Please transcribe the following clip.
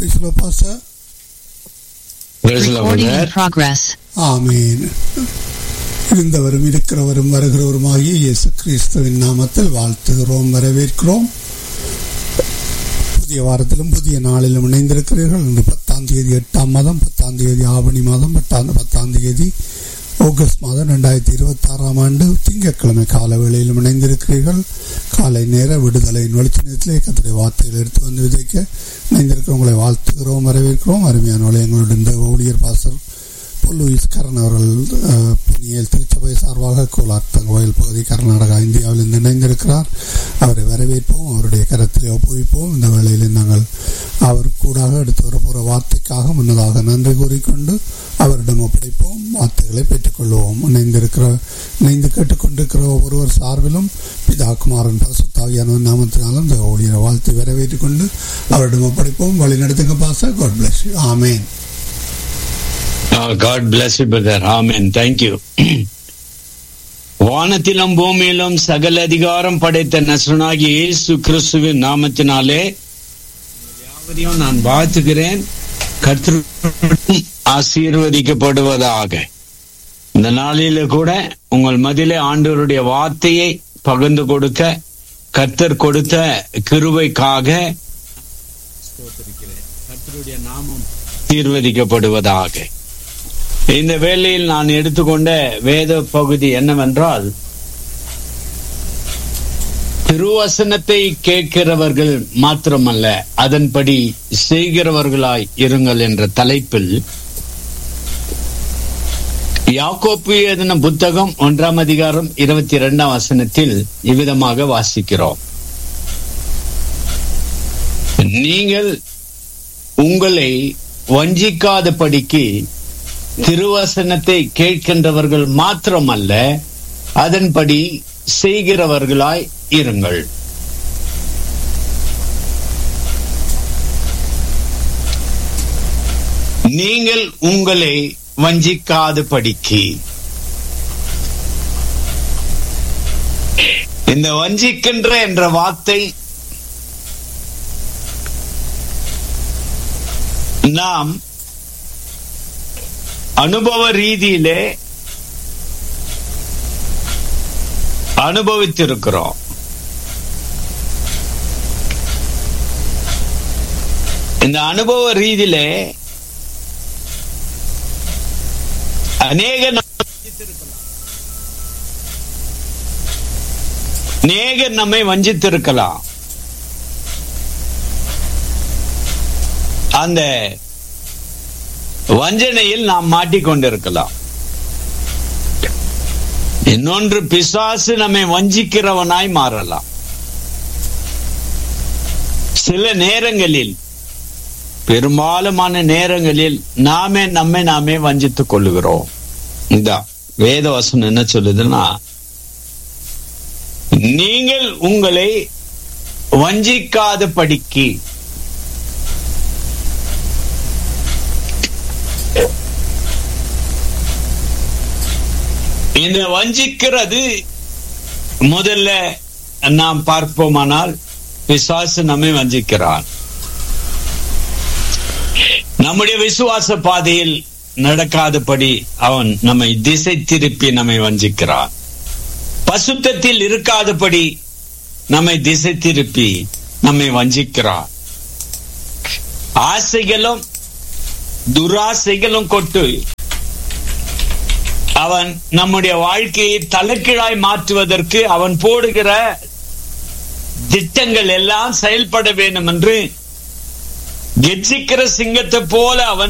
Praise the Lord, Pastor. Praise the Lord, Recording in brother. progress. ஆமீன் இருந்தவரும் இருக்கிறவரும் வருகிறவருமாகிய இயேசு கிறிஸ்துவின் நாமத்தில் வாழ்த்துகிறோம் வரவேற்கிறோம் புதிய வாரத்திலும் புதிய நாளிலும் இணைந்திருக்கிறீர்கள் இன்று பத்தாம் தேதி எட்டாம் மாதம் பத்தாம் தேதி ஆவணி மாதம் பத்தாம் பத்தாம் தேதி ஆகஸ்ட் மாதம் ரெண்டாயிரத்தி இருபத்தி ஆறாம் ஆண்டு திங்கட்கிழமை கால வேளையிலும் இணைந்திருக்கிறீர்கள் காலை நேர விடுதலையின் வெளிச்சத்திலே கத்திரை வார்த்தைகள் எடுத்து வந்து விதைக்க இணைந்திருக்கிற உங்களை வாழ்த்துகிறோம் வரவேற்கிறோம் அருமையானவளை எங்களுடைய இந்த ஊழியர் பாசர் லூயிஸ் கரண் அவர்கள் அஹ், பிணியல் திருச்சபை சார்பாக கோலார் தங்கோயில் பகுதி கர்நாடகா இந்தியாவில் இருந்து இணைந்திருக்கிறார் அவரை வரவேற்போம் அவருடைய கரத்தில் ஒப்புவிப்போம் இந்த வேளையில் நாங்கள் அவர் கூடாக எடுத்து வரப்போகிற வார்த்தைக்காக முன்னதாக நன்றி கூறிக்கொண்டு அவரிடம் ஒப்படைப்போம் வார்த்தைகளை பெற்றுக்கொள்வோம் இணைந்திருக்கிற இணைந்து கேட்டுக்கொண்டிருக்கிற ஒவ்வொருவர் சார்பிலும் பிதா குமாரன் பரிசுத்தாவியான நாமத்தினாலும் இந்த ஊழியரை வாழ்த்து வரவேற்றுக் கொண்டு அவரிடம் ஒப்படைப்போம் வழி நடத்துங்க பாச God bless amen Oh, God bless you, brother. Amen. Thank you. வானத்திலும் பூமியிலும் சகல அதிகாரம் படைத்த நசுனாகி இயேசு கிறிஸ்துவின் நாமத்தினாலே உங்கள் யாவரையும் நான் வாழ்த்துகிறேன் கர்த்தரும் ஆசீர்வதிக்கப்படுவதாக இந்த நாளில கூட உங்கள் மதிலே ஆண்டவருடைய வார்த்தையை பகிர்ந்து கொடுக்க கர்த்தர் கொடுத்த கிருபைக்காக ஸ்தோத்திரிக்கிறேன். கர்த்தருடைய நாமம் ஆசீர்வதிக்கப்படுவதாக இந்த வேளையில் நான் எடுத்துக்கொண்ட வேத பகுதி என்னவென்றால் திருவசனத்தை கேட்கிறவர்கள் மாத்திரமல்ல அதன்படி செய்கிறவர்களாய் இருங்கள் என்ற தலைப்பில் யாக்கோப்பு எழுதின புத்தகம் ஒன்றாம் அதிகாரம் இருபத்தி இரண்டாம் வசனத்தில் இவ்விதமாக வாசிக்கிறோம் நீங்கள் உங்களை வஞ்சிக்காதபடிக்கு திருவசனத்தை கேட்கின்றவர்கள் மாத்திரமல்ல அதன்படி செய்கிறவர்களாய் இருங்கள் நீங்கள் உங்களை வஞ்சிக்காதபடிக்கு இந்த வஞ்சிக்கின்ற என்ற வார்த்தை நாம் அனுபவ ரீதியிலே அனுபவித்திருக்கிறோம் இந்த அனுபவ ரீதியிலே அநேக நம்மை வஞ்சித்திருக்கலாம். அநேகர் நம்மை வஞ்சித்திருக்கலாம் அந்த வஞ்சனையில் நாம் மாட்டிக்கொண்டிருக்கலாம் இன்னொன்று பிசாசு நம்மை வஞ்சிக்கிறவனாய் மாறலாம் சில நேரங்களில் பெரும்பாலுமான நேரங்களில் நாமே நம்மை நாமே வஞ்சித்துக் கொள்ளுகிறோம் இந்த வேதவசனம் என்ன சொல்லுதுன்னா நீங்கள் உங்களை வஞ்சிக்காத படிக்கு இந்த வஞ்சிக்கிறது முதல்ல நாம் பார்ப்போமானால் பிசாசு நம்மை வஞ்சிக்கிறான் நம்முடைய விசுவாச பாதையில் நடக்காதபடி அவன் நம்மை திசை திருப்பி நம்மை வஞ்சிக்கிறான் பசுத்தத்தில் இருக்காதபடி நம்மை திசை திருப்பி நம்மை வஞ்சிக்கிறான் ஆசைகளும் துராசைகளும் கொட்டு அவன் நம்முடைய வாழ்க்கையை தலைக்கீழாய் மாற்றுவதற்கு அவன் போடுகிற திட்டங்கள் எல்லாம் செயல்பட வேண்டும் என்று கெர்ச்சிக்கிற சிங்கத்தை போல அவன்